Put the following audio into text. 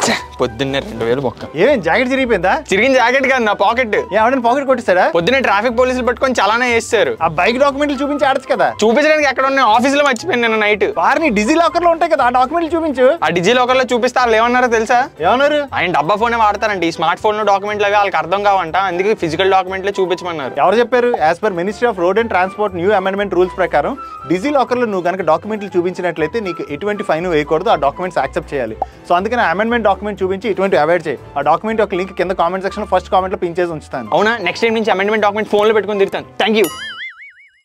పొద్దున్నే రెండు వేలు బొక్క ఏమేం జాకెట్ చిరిగిపోయిందా చిరిగిన జాకెట్ కాదు నా పాకెట్ ఏమన్నా పాకెట్ కొట్టేశాడా పొద్దున్నే ట్రాఫిక్ పోలీసులు పట్టుకొని చలానా చేస్తారు ఆ బైక్ డాక్యుమెంట్లు చూపించి ఆడచ్చు కదా చూపించడానికి ఎక్కడ ఉన్నాయి ఆఫీసులో మర్చిపోయాను నేను నైట్ వారిని డిజీ లాకర్ లో ఉంటాయి కదా ఆ డాక్యుమెంట్లు చూపించు ఆ డిజీ లోకర్ లో చూపిస్తే వాళ్ళు ఏమన్నారో తెలుసా ఏమన్నారు ఆయన డబ్బా ఫోనే వాడతారండి ఈ స్మార్ట్ ఫోన్ లో డాక్యుమెంట్లు అవి వాళ్ళకి అర్థం కావంట అందుకే ఫిజికల్ డాక్యుమెంట్లే చూపించమన్నారు ఎవరు చెప్పారు as per ministry of road and transport new amendment rules ప్రకారం డిజీ లాకర్లో నువ్వు కనుక డాక్యుమెంట్లు చూపించినట్లయితే నీకు ఎటువంటి ఫైన్ వేయకూడదు ఆ డాక్యుమెంట్స్ యాక్సెప్ట్ చేయాలి సో అందుకని అమెండ్మెంట్ డాక్యుమెంట్ చూపించి ఇటువంటి అవాయిడ్ చేయి ఆ డాక్యుమెంట్ యొక్క లింక్ కింద కామెంట్ సెక్షన్ ఫస్ట్ కామెంట్లో పిన్ చేసి ఉంచుతాను అవునా నెక్స్ట్ టైం నుంచి అమెండ్మెంట్ డాక్యుమెంట్ ఫోన్ లో పెట్టుకొని తిరుగుతాను థ్యాంక్ యూ